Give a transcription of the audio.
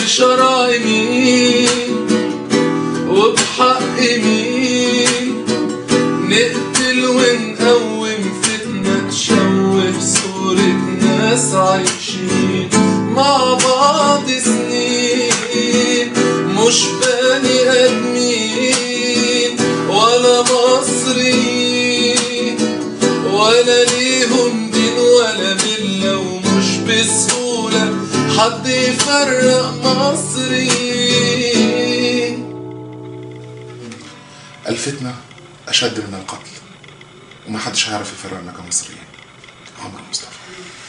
بشرع مين وبحق مين نقتل ونقوم فتنة تشوه صورة ناس عايشين مع بعض سنين مش بني ادمين ولا مصريين ولا ليهم دين ولا ملة ومش بسهولة حد يفرق مصريين الفتنة أشد من القتل ومحدش هيعرف يفرقنا كمصريين عمرو مصطفى